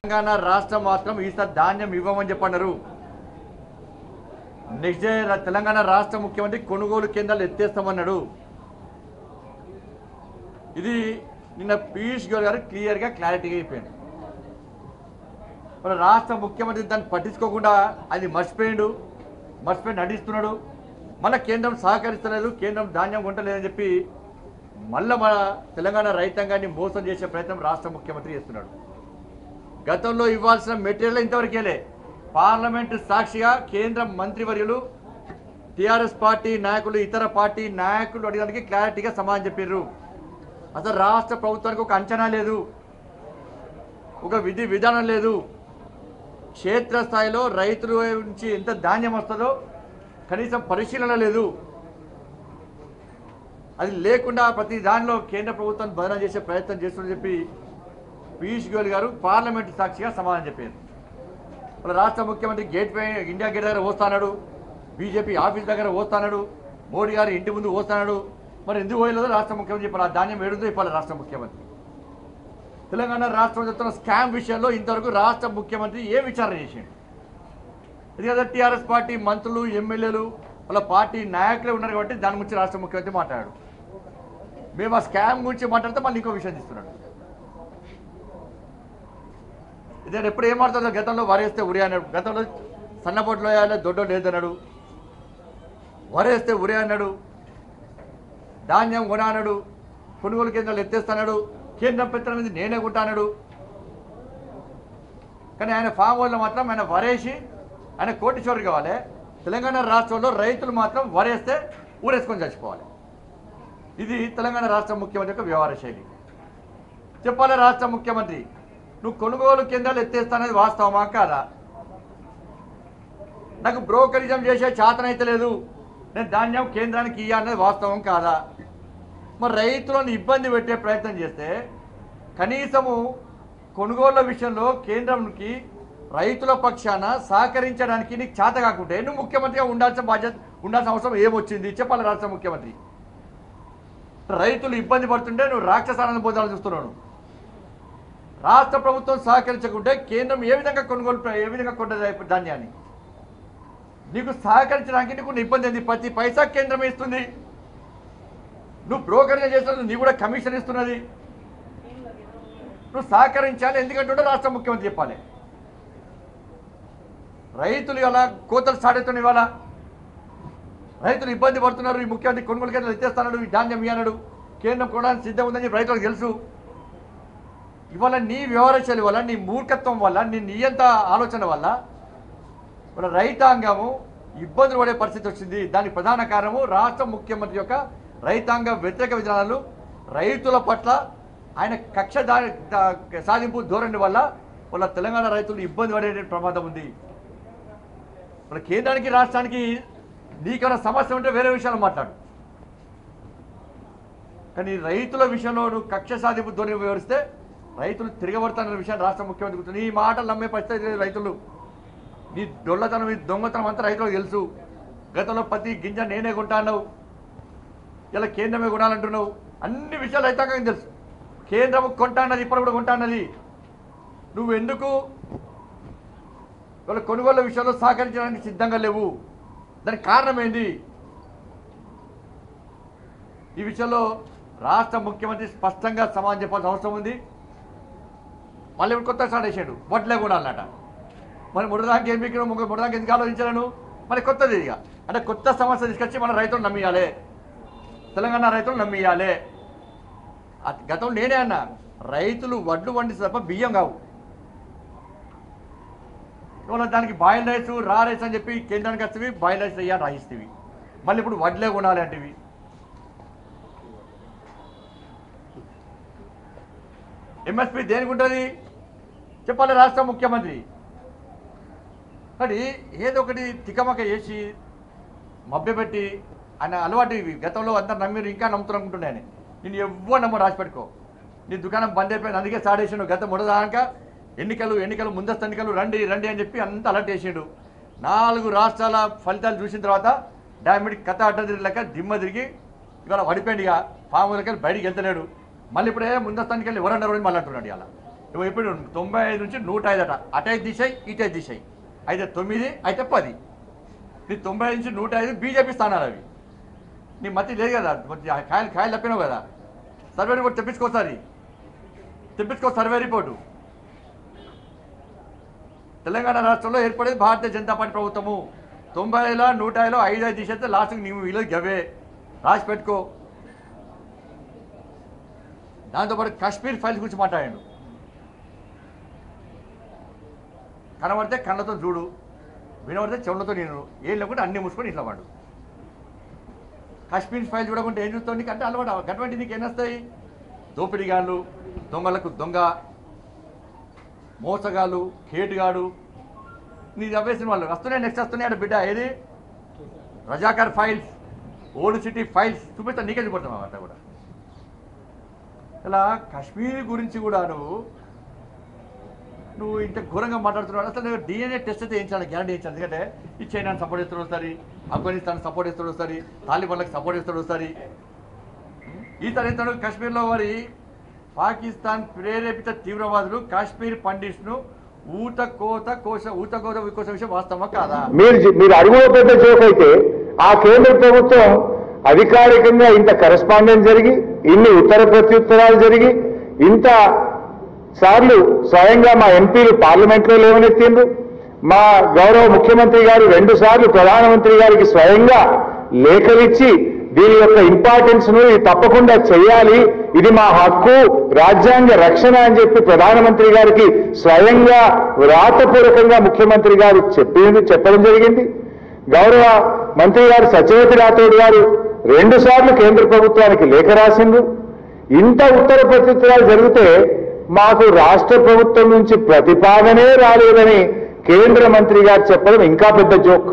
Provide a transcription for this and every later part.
తెలంగాణ రాష్ట్రం మాత్రం ఈసారి ధాన్యం ఇవ్వమని చెప్పన్నారు నెక్స్ట్ డే రా- తెలంగాణ రాష్ట్ర ముఖ్యమంత్రి కొనుగోలు కేంద్రాలు ఎత్తేస్తామన్నాడు ఇది నిన్న పీయూష్ గోయల్ గారు క్లియర్గా క్లారిటీగా అయిపోయింది మన రాష్ట్ర ముఖ్యమంత్రి దాన్ని పట్టించుకోకుండా అది మర్చిపోయిండు మర్చిపోయి నటిస్తున్నాడు మళ్ళీ కేంద్రం సహకరిస్తలేదు కేంద్రం ధాన్యం కొంటలేదని చెప్పి మళ్ళీ మన తెలంగాణ రైతాంగాన్ని మోసం చేసే ప్రయత్నం రాష్ట్ర ముఖ్యమంత్రి చేస్తున్నాడు గతంలో ఇవ్వాల్సిన మెటీరియల్ ఇంతవరకేలే పార్లమెంటు సాక్షిగా కేంద్ర మంత్రివర్యులు టీఆర్ఎస్ పార్టీ నాయకులు ఇతర పార్టీ నాయకులు అడిగడానికి క్లారిటీగా సమాధానం చెప్పారు అసలు రాష్ట్ర ప్రభుత్వానికి ఒక అంచనా లేదు ఒక విధి విధానం లేదు క్షేత్రస్థాయిలో రైతుల నుంచి ఎంత ధాన్యం వస్తుందో కనీసం పరిశీలన లేదు అది లేకుండా ప్రతి దానిలో కేంద్ర ప్రభుత్వం బదనం చేసే ప్రయత్నం చేస్తుందని చెప్పి పీయూష్ గోయల్ గారు పార్లమెంటు సాక్షిగా సమాధానం చెప్పారు వాళ్ళ రాష్ట్ర ముఖ్యమంత్రి గేట్ పై ఇండియా గేట్ దగ్గర వస్తాడు బీజేపీ ఆఫీస్ దగ్గర వస్తాడు మోడీ గారు ఇంటి ముందు వస్తాడు మరి ఎందుకు పోయలేదో రాష్ట్ర ముఖ్యమంత్రి చెప్పాలి ఆ ధాన్యం ఏడుందో చెప్పాలి రాష్ట్ర ముఖ్యమంత్రి తెలంగాణ రాష్ట్రం చెప్తున్న స్కామ్ విషయంలో ఇంతవరకు రాష్ట్ర ముఖ్యమంత్రి ఏ విచారణ చేసిండు ఇది కదా టీఆర్ఎస్ పార్టీ మంత్రులు ఎమ్మెల్యేలు వాళ్ళ పార్టీ నాయకులే ఉన్నారు కాబట్టి దాని గురించి రాష్ట్ర ముఖ్యమంత్రి మాట్లాడాడు మేము ఆ స్కామ్ గురించి మాట్లాడితే మళ్ళీ ఇంకో విషయం తీస్తున్నాడు ఇదే ఎప్పుడు ఏం మాట్లాడుతుందో గతంలో వరేస్తే ఉరి అన్నాడు గతంలో సన్నపొట్లో వేయాలి దొడ్డో లేదన్నాడు వరేస్తే ఉరి అన్నాడు ధాన్యం కొన అన్నాడు కొనుగోలు కేంద్రాలు ఎత్తేస్తున్నాడు కేంద్రం పెత్తనం మీద నేనే కొంటాన్నాడు కానీ ఆయన ఫామ్ హౌస్లో మాత్రం ఆయన వరేసి ఆయన కోటీశ్వరు కావాలి తెలంగాణ రాష్ట్రంలో రైతులు మాత్రం వరేస్తే ఊరేసుకొని చచ్చిపోవాలి ఇది తెలంగాణ రాష్ట్ర ముఖ్యమంత్రి యొక్క వ్యవహార శైలి చెప్పాలి రాష్ట్ర ముఖ్యమంత్రి నువ్వు కొనుగోలు కేంద్రాలు ఎత్తేస్తానది వాస్తవమా కాదా నాకు బ్రోకరిజం చేసే చేతనైతే లేదు నేను ధాన్యం కేంద్రానికి ఇవ్వాలనేది వాస్తవం కాదా మరి రైతులను ఇబ్బంది పెట్టే ప్రయత్నం చేస్తే కనీసము కొనుగోళ్ల విషయంలో కేంద్రంకి రైతుల పక్షాన సహకరించడానికి నీకు చేత కాకుంటే నువ్వు ముఖ్యమంత్రిగా ఉండాల్సిన బాధ్యత ఉండాల్సిన అవసరం ఏమొచ్చింది చెప్పాలి రాష్ట్ర ముఖ్యమంత్రి రైతులు ఇబ్బంది పడుతుంటే నువ్వు రాక్షసాలను పొందాలని చూస్తున్నావు రాష్ట్ర ప్రభుత్వం సహకరించకుంటే కేంద్రం ఏ విధంగా కొనుగోలు ప్ర- ఏ విధంగా కొంటది ధాన్యాన్ని నీకు సహకరించడానికి నీకు ఉన్న ఇబ్బంది ఏంది ప్రతి పైసా కేంద్రం ఇస్తుంది నువ్వు బ్రోకర్గా చేస్తున్నది నీ కూడా కమిషన్ ఇస్తున్నది నువ్వు సహకరించాలి ఎందుకంటే రాష్ట్ర ముఖ్యమంత్రి చెప్పాలి రైతులు ఇలా కోతలు స్టార్ట్ అవుతున్నాయి ఇవాళ రైతులు ఇబ్బంది పడుతున్నారు ఈ ముఖ్యమంత్రి కొనుగోలు కేంద్రాలు ఎత్తేస్తున్నాడు ఈ ధాన్యం ఇయ్యన్నాడు కేంద్రం కొనడానికి సిద్ధం ఉందని చెప్పి రైతులకు తెలుసు ఇవాళ నీ వ్యవహారశైలి వల్ల నీ మూర్ఖత్వం వల్ల నీ నియంత ఆలోచన వల్ల మన రైతాంగము ఇబ్బందులు పడే పరిస్థితి వచ్చింది దానికి ప్రధాన కారణము రాష్ట్ర ముఖ్యమంత్రి యొక్క రైతాంగ వ్యతిరేక విధానాలు రైతుల పట్ల ఆయన కక్ష దా- దా- సాధింపు ధోరణి వల్ల వాళ్ళ తెలంగాణ రైతులు ఇబ్బంది పడే ప్రమాదం ఉంది మన కేంద్రానికి రాష్ట్రానికి నీకేమైనా సమస్య ఉంటే వేరే విషయాలు మాట్లాడు కానీ రైతుల విషయంలో నువ్వు కక్ష సాధింపు ధోరణి వివరిస్తే రైతులు తిరగబడతానన్న విషయాన్ని రాష్ట్ర ముఖ్యమంత్రి గుర్తు నీ మాటలు నమ్మే పరిస్థితి లేదు రైతులు నీ దొల్లతనం ఈ దొంగతనం అంతా రైతులకు తెలుసు గతంలో ప్రతి గింజ నేనే కొంటాన్నావు ఇలా కేంద్రమే కొనాలంటున్నావు అన్ని విషయాలు రైతాంగం తెలుసు కేంద్రం కొంటాన్నది ఇప్పుడు కూడా కొంటాన్నది నువ్వు ఎందుకు వాళ్ళ కొనుగోలు విషయంలో సహకరించడానికి సిద్ధంగా లేవు దానికి కారణం ఏంది ఈ విషయంలో రాష్ట్ర ముఖ్యమంత్రి స్పష్టంగా సమాధానం చెప్పాల్సిన అవసరం ఉంది మళ్ళీ ఇప్పుడు కొత్త స్టార్ట్ చేసాడు వడ్లే కూడా అన్నట మరి ముడదానికి ఏం మీకు ముడదానికి ఎందుకు ఆలోచించాను మరి కొత్తది ఇక అంటే కొత్త సమస్య తీసుకొచ్చి మన రైతులు నమ్మియాలి తెలంగాణ రైతులు నమ్మియాలి అట్- గతంలో నేనే అన్నా రైతులు వడ్లు వండిస్తే తప్ప బియ్యం కావు ఇవాళ దానికి బాయిల్ రైస్ రా రైస్ అని చెప్పి కేంద్రానికి వస్తేవి బాయిల్ రైస్ అయ్యా రాయిస్తేవి మళ్ళీ ఇప్పుడు వడ్లే కొనాలి అంటివి ఎంఎస్పి దేనికి ఉంటుంది చెప్పాలి రాష్ట్ర ముఖ్యమంత్రి కానీ ఏదో ఒకటి తికమక చేసి మభ్యపెట్టి ఆయన అలవాటు ఇవి గతంలో అందరు నమ్మిరు ఇంకా నమ్ముతున్నారు అనుకుంటుండే ఆయన నేను ఎవ్వరు నమ్మ రాసి పెట్టుకో నీ దుకాణం బంద్ అయిపోయింది అందుకే స్టార్ట్ చేసిండు గత మొదదాక ఎన్నికలు ఎన్నికలు ముందస్తు ఎన్నికలు రండి రండి అని చెప్పి అంత అలర్ట్ చేసిండు నాలుగు రాష్ట్రాల ఫలితాలు చూసిన తర్వాత డామిడ్ కథ అడ్డ తిరిగిలాక దిమ్మ తిరిగి ఇవాళ పడిపోయింది ఇక ఫామ్ దగ్గర బయటికి వెళ్తలేడు మళ్ళీ ఇప్పుడే ముందస్తు ఎన్నికలు ఎవరన్నారు అని మళ్ళీ అంటున్నాడు ఇలా నువ్వు ఇప్పుడు తొంభై ఐదు నుంచి నూట ఐదు అట అటే దిశ ఇటే దిశ అయితే తొమ్మిది అయితే పది నీ తొంభై ఐదు నుంచి నూట ఐదు బీజేపీ స్థానాలు అవి నీ మతి లేదు కదా మరి ఆ కాయలు కాయలు తప్పినావు కదా సర్వే రిపోర్ట్ తెప్పించుకోసారి తెప్పించుకో సర్వే రిపోర్టు తెలంగాణ రాష్ట్రంలో ఏర్పడేది భారతీయ జనతా పార్టీ ప్రభుత్వము తొంభైలో నూట ఐదులో ఐదు ఐదు తీసేస్తే లాస్ట్కి నీవు వీళ్ళు గవే రాసి పెట్టుకో దాంతోపాటు కాశ్మీర్ ఫైల్స్ గురించి మాట్లాడాడు కనబడితే కళ్ళతో చూడు వినబడితే చెవులతో నేను ఏం లేకుంటే అన్ని మూసుకొని ఇంట్లో వాడు కాశ్మీర్ ఫైల్ చూడకుంటే ఏం చూస్తావు నీకు అంటే అలవాటు అటువంటి నీకు ఏం వస్తాయి దోపిడిగాళ్ళు దొంగలకు దొంగ మోసగాళ్ళు కేటుగాడు నీ చంపేసిన వాళ్ళు వస్తున్నాయి నెక్స్ట్ వస్తున్నాయి అంటే బిడ్డ ఏది Razakar files old city files చూపిస్తా నీకే చూపెడతాం అంతా కూడా ఇలా కాశ్మీర్ గురించి కూడా నువ్వు నువ్వు ఇంత ఘోరంగా మాట్లాడుతున్నావు అసలు డిఎన్ఏ టెస్ట్ అయితే వేయించాలి గ్యారంటీ వేయించాలి ఎందుకంటే ఈ చైనాని సపోర్ట్ చేస్తాడు వస్తుంది ఆఫ్ఘనిస్తాన్ సపోర్ట్ చేస్తాడు వస్తుంది తాలిబాన్లకు సపోర్ట్ చేస్తాడు వస్తుంది ఈ తరగతి కాశ్మీర్లో వారి పాకిస్తాన్ ప్రేరేపిత తీవ్రవాదులు కాశ్మీర్ పండిట్స్ను ఊత కోత కోస ఊత కోత కోస విషయం వాస్తవమా కాదా మీరు జ- మీరు అడుగులో పెద్ద జోక్ అయితే ఆ కేంద్ర ప్రభుత్వం అధికారికంగా ఇంత కరెస్పాండెన్స్ జరిగి ఇన్ని ఉత్తర ప్రత్యుత్తరాలు జరిగి ఇంత సార్లు స్వయంగా మా ఎంపీలు పార్లమెంట్లో లేవనెత్తిండ్రు మా గౌరవ ముఖ్యమంత్రి గారు రెండు సార్లు ప్రధానమంత్రి గారికి స్వయంగా లేఖలిచ్చి దీని యొక్క ఇంపార్టెన్స్ ను ఇది తప్పకుండా చేయాలి ఇది మా హక్కు రాజ్యాంగ రక్షణ అని చెప్పి ప్రధానమంత్రి గారికి స్వయంగా వ్రాతపూర్వకంగా ముఖ్యమంత్రి గారు చెప్పింది చెప్పడం జరిగింది గౌరవ మంత్రి గారు సత్యవతి రాథోడ్ గారు రెండు సార్లు కేంద్ర ప్రభుత్వానికి లేఖ రాసిండ్రు ఇంత ఉత్తర ప్రత్యుత్తరాలు జరిగితే మాకు రాష్ట్ర ప్రభుత్వం నుంచి ప్రతిపాదనే రాలేదని కేంద్ర మంత్రి గారు చెప్పడం ఇంకా పెద్ద జోక్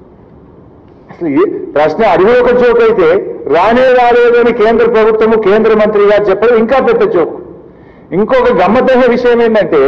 అసలు ఈ ప్రశ్న అడిగి ఒక జోక్ అయితే రానే రాలేదని కేంద్ర ప్రభుత్వము కేంద్ర మంత్రి గారు చెప్పడం ఇంకా పెద్ద జోక్ ఇంకొక గమ్మత్తైన విషయం ఏంటంటే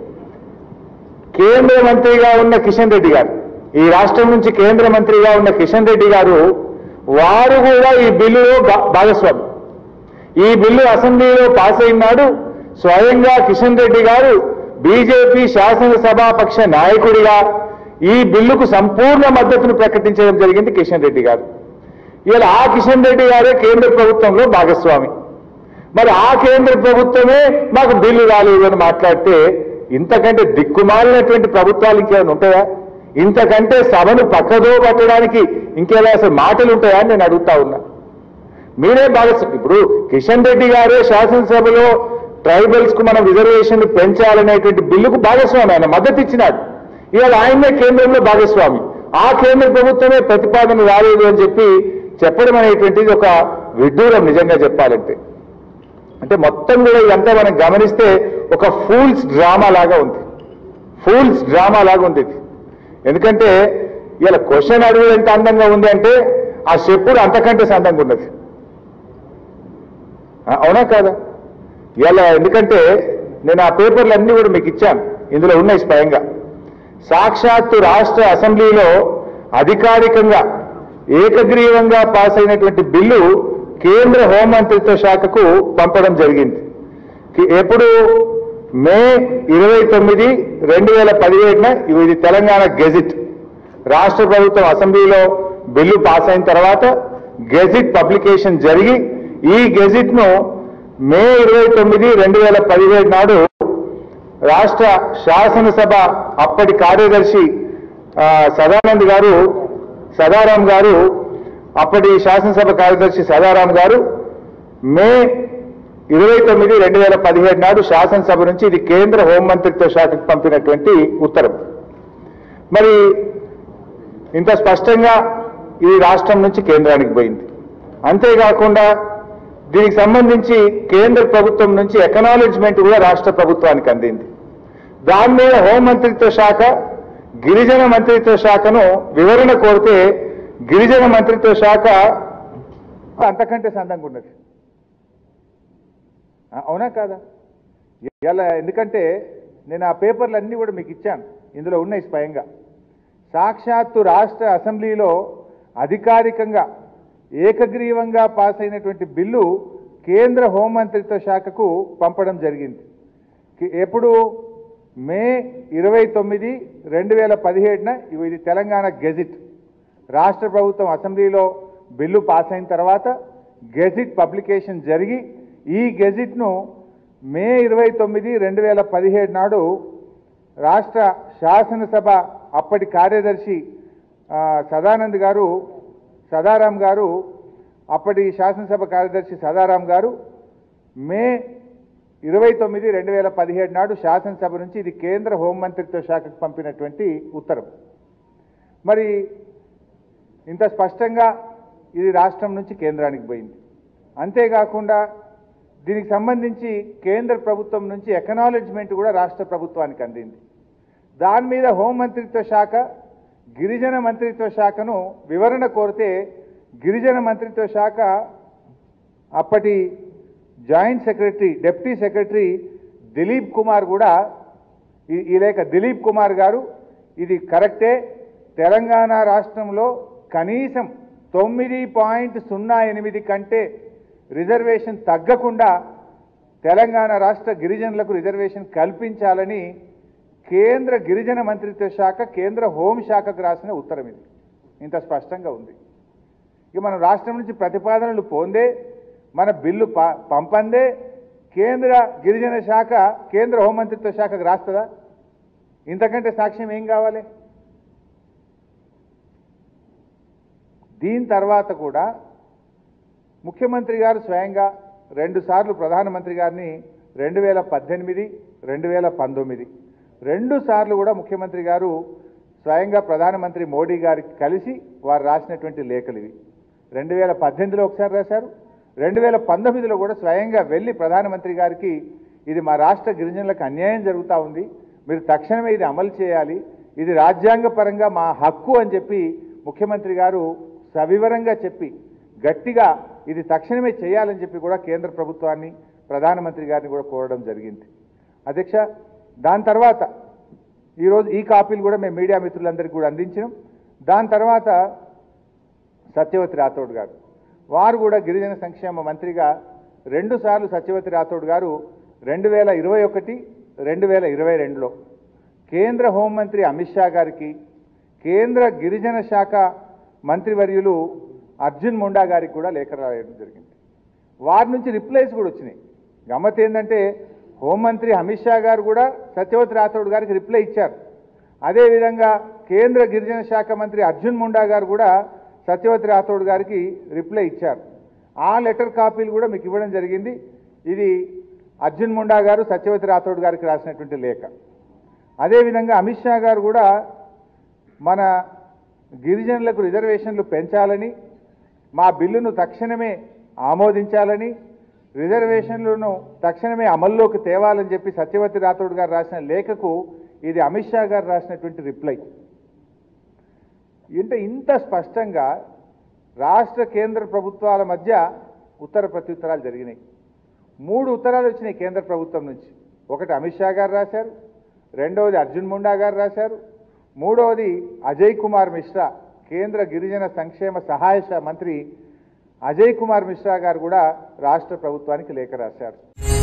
కేంద్ర మంత్రిగా ఉన్న కిషన్ రెడ్డి గారు ఈ రాష్ట్రం నుంచి కేంద్ర మంత్రిగా ఉన్న కిషన్ రెడ్డి గారు వారు కూడా ఈ బిల్లులో భా- భాగస్వామి ఈ బిల్లు అసెంబ్లీలో పాస్ అయినాడు స్వయంగా కిషన్ రెడ్డి గారు బీజేపీ శాసనసభాపక్ష నాయకుడిగా ఈ బిల్లుకు సంపూర్ణ మద్దతును ప్రకటించడం జరిగింది కిషన్ రెడ్డి గారు ఇలా ఆ కిషన్ రెడ్డి గారే కేంద్ర ప్రభుత్వంలో భాగస్వామి మరి ఆ కేంద్ర ప్రభుత్వమే మాకు బిల్లు రాలేదు అని మాట్లాడితే ఇంతకంటే దిక్కుమాలినటువంటి ప్రభుత్వాలు ఇంకేమైనా ఉంటాయా ఇంతకంటే సభను పక్కదో పట్టడానికి ఇంకేలా అసలు మాటలు ఉంటాయా అని నేను అడుగుతా ఉన్నా మీరే భాగస్వామి ఇప్పుడు కిషన్ రెడ్డి గారే శాసనసభలో ట్రైబల్స్ కు మనం రిజర్వేషన్ పెంచాలనేటువంటి బిల్లుకు భాగస్వామి ఆయన మద్దతు ఇచ్చినాడు ఇవాళ ఆయనే కేంద్రంలో భాగస్వామి ఆ కేంద్ర ప్రభుత్వమే ప్రతిపాదన రాలేదు అని చెప్పి చెప్పడం అనేటువంటిది ఒక విడ్డూరం నిజంగా చెప్పాలంటే అంటే మొత్తం కూడా ఇదంతా మనం గమనిస్తే ఒక ఫూల్స్ డ్రామా లాగా ఉంది ఫూల్స్ డ్రామా లాగా ఉంది ఇది ఎందుకంటే ఇలా క్వశ్చన్ అడుగు ఎంత అందంగా ఉంది అంటే ఆ చెప్పుడు అంతకంటే సందంగా ఉన్నది ఆ, అవునా కాదా ఇలా ఎందుకంటే నేను ఆ పేపర్లు అన్ని కూడా మీకు ఇచ్చాను ఇందులో ఉన్నాయి స్వయంగా సాక్షాత్తు రాష్ట్ర అసెంబ్లీలో అధికారికంగా ఏకగ్రీవంగా పాస్ అయినటువంటి బిల్లు కేంద్ర హోంమంత్రిత్వ శాఖకు పంపడం జరిగింది కి- ఎప్పుడు మే ఇరవై తొమ్మిది రెండు వేల పదిహేడున ఇది తెలంగాణ గెజిట్ రాష్ట్ర ప్రభుత్వం అసెంబ్లీలో బిల్లు పాస్ అయిన తర్వాత గెజిట్ పబ్లికేషన్ జరిగి ఈ గెజిట్ ను మే ఇరవై తొమ్మిది రెండు వేల పదిహేడు నాడు రాష్ట్ర శాసనసభ అప్పటి కార్యదర్శి ఆ, సదానంద్ గారు సదారాం గారు అప్పటి శాసనసభ కార్యదర్శి సదారాం గారు మే ఇరవై తొమ్మిది రెండు వేల పదిహేడు నాడు శాసనసభ నుంచి ఇది కేంద్ర హోంమంత్రిత్వ శాఖకు పంపినటువంటి ఉత్తరం మరి ఇంత స్పష్టంగా ఇది రాష్ట్రం నుంచి కేంద్రానికి పోయింది అంతేకాకుండా దీనికి సంబంధించి కేంద్ర ప్రభుత్వం నుంచి ఎకనాలెడ్జ్మెంట్ కూడా రాష్ట్ర ప్రభుత్వానికి అందింది దాని మీద హోంమంత్రిత్వ శాఖ గిరిజన మంత్రిత్వ శాఖను వివరణ కోరితే గిరిజన మంత్రిత్వ శాఖ అంతకంటే సందంగా ఉన్నది ఆ, అవునా కాదా ఇలా ఎందుకంటే నేను ఆ పేపర్లు అన్నీ కూడా మీకు ఇచ్చాను ఇందులో ఉన్నాయి స్వయంగా సాక్షాత్తు రాష్ట్ర అసెంబ్లీలో అధికారికంగా ఏకగ్రీవంగా పాస్ అయినటువంటి బిల్లు కేంద్ర హోంమంత్రిత్వ శాఖకు పంపడం జరిగింది కి- ఎప్పుడు మే ఇరవై తొమ్మిది రెండు వేల పదిహేడున ఇవి- ఇది తెలంగాణ గెజిట్ రాష్ట్ర ప్రభుత్వం అసెంబ్లీలో బిల్లు పాస్ అయిన తర్వాత గెజిట్ పబ్లికేషన్ జరిగి ఈ గెజిట్ను మే ఇరవై తొమ్మిది రెండు వేల పదిహేడు నాడు రాష్ట్ర శాసనసభ అప్పటి కార్యదర్శి ఆ, సదానంద్ గారు సదారాం గారు అప్పటి శాసనసభ కార్యదర్శి సదారాం గారు మే ఇరవై తొమ్మిది రెండు వేల పదిహేడు నాడు శాసనసభ నుంచి ఇది కేంద్ర హోంమంత్రిత్వ శాఖకు పంపినటువంటి ఉత్తరం మరి ఇంత స్పష్టంగా ఇది రాష్ట్రం నుంచి కేంద్రానికి పోయింది అంతేకాకుండా దీనికి సంబంధించి కేంద్ర ప్రభుత్వం నుంచి ఎకనాలెడ్జ్మెంట్ కూడా రాష్ట్ర ప్రభుత్వానికి అందింది దాని మీద హోంమంత్రిత్వ శాఖ గిరిజన మంత్రిత్వ శాఖను వివరణ కోరితే గిరిజన మంత్రిత్వ శాఖ అప్పటి joint secretary deputy secretary Dilip Kumar కూడా ఈ- ఈ లేఖ దిలీప్ కుమార్ గారు ఇది కరెక్టే తెలంగాణ రాష్ట్రంలో కనీసం తొమ్మిది పాయింట్ సున్నా ఎనిమిది కంటే రిజర్వేషన్ తగ్గకుండా తెలంగాణ రాష్ట్ర గిరిజనులకు రిజర్వేషన్ కల్పించాలని కేంద్ర గిరిజన మంత్రిత్వ శాఖ కేంద్ర హోంశాఖకు రాసిన ఉత్తరం ఇది ఇంత స్పష్టంగా ఉంది ఇక మనం రాష్ట్రం నుంచి ప్రతిపాదనలు పొందే మన బిల్లు ప- పంపందే కేంద్ర గిరిజన శాఖ కేంద్ర హోంమంత్రిత్వ శాఖకు రాస్తుందా ఇంతకంటే సాక్ష్యం ఏం కావాలి దీని తర్వాత కూడా ముఖ్యమంత్రి గారు స్వయంగా రెండుసార్లు ప్రధానమంత్రి గారిని రెండు వేల పద్దెనిమిది రెండు వేల పంతొమ్మిది రెండు సార్లు కూడా ముఖ్యమంత్రి గారు స్వయంగా ప్రధానమంత్రి మోడీ గారికి కలిసి వారు రాసినటువంటి లేఖలు ఇవి రెండు వేల పద్దెనిమిదిలో ఒకసారి రాశారు రెండు వేల పంతొమ్మిదిలో కూడా స్వయంగా వెళ్ళి ప్రధానమంత్రి గారికి ఇది మా రాష్ట్ర గిరిజనులకు అన్యాయం జరుగుతూ ఉంది మీరు తక్షణమే ఇది అమలు చేయాలి ఇది రాజ్యాంగపరంగా మా హక్కు అని చెప్పి ముఖ్యమంత్రి గారు సవివరంగా చెప్పి గట్టిగా ఇది తక్షణమే చేయాలని చెప్పి కూడా కేంద్ర ప్రభుత్వాన్ని ప్రధానమంత్రి గారిని కూడా కోరడం జరిగింది అధ్యక్ష దాని తర్వాత ఈరోజు ఈ కాపీలు కూడా మేము మీడియా మిత్రులందరికీ కూడా అందించినాం దాని తర్వాత సత్యవతి రాథోడ్ గారు వారు కూడా గిరిజన సంక్షేమ మంత్రిగా రెండుసార్లు సత్యవతి రాథోడ్ గారు రెండు వేల ఇరవై ఒకటి రెండు వేల ఇరవై రెండులో కేంద్ర హోంమంత్రి అమిత్ షా గారికి కేంద్ర గిరిజన శాఖ మంత్రివర్యులు అర్జున్ ముండా గారికి కూడా లేఖ రాయడం జరిగింది వారి నుంచి రిప్లైస్ కూడా వచ్చినాయి గమ్మత్ ఏంటంటే హోంమంత్రి అమిత్ షా గారు కూడా సత్యవతి రాథోడ్ గారికి రిప్లై ఇచ్చారు అదేవిధంగా కేంద్ర గిరిజన శాఖ మంత్రి అర్జున్ ముండా గారు కూడా సత్యవతి రాథోడ్ గారికి రిప్లై ఇచ్చారు ఆ లెటర్ కాపీలు కూడా మీకు ఇవ్వడం జరిగింది ఇది అర్జున్ ముండా గారు సత్యవతి రాథోడ్ గారికి రాసినటువంటి లేఖ అదేవిధంగా అమిత్ షా గారు కూడా మన గిరిజనులకు రిజర్వేషన్లు పెంచాలని మా బిల్లును తక్షణమే ఆమోదించాలని రిజర్వేషన్లను తక్షణమే అమల్లోకి తేవాలని చెప్పి సత్యవతి రాథోడ్ గారు రాసిన లేఖకు ఇది అమిత్ షా గారు రాసినటువంటి రిప్లై అంటే ఇంత స్పష్టంగా రాష్ట్ర కేంద్ర ప్రభుత్వాల మధ్య ఉత్తర ప్రత్యుత్తరాలు జరిగినాయి మూడు ఉత్తరాలు వచ్చినాయి కేంద్ర ప్రభుత్వం నుంచి ఒకటి అమిత్ షా గారు రాశారు రెండవది అర్జున్ ముండా గారు రాశారు మూడవది అజయ్ కుమార్ మిశ్రా కేంద్ర గిరిజన సంక్షేమ సహాయ శా- మంత్రి అజయ్ కుమార్ మిశ్రా గారు కూడా రాష్ట్ర ప్రభుత్వానికి లేఖ రాశారు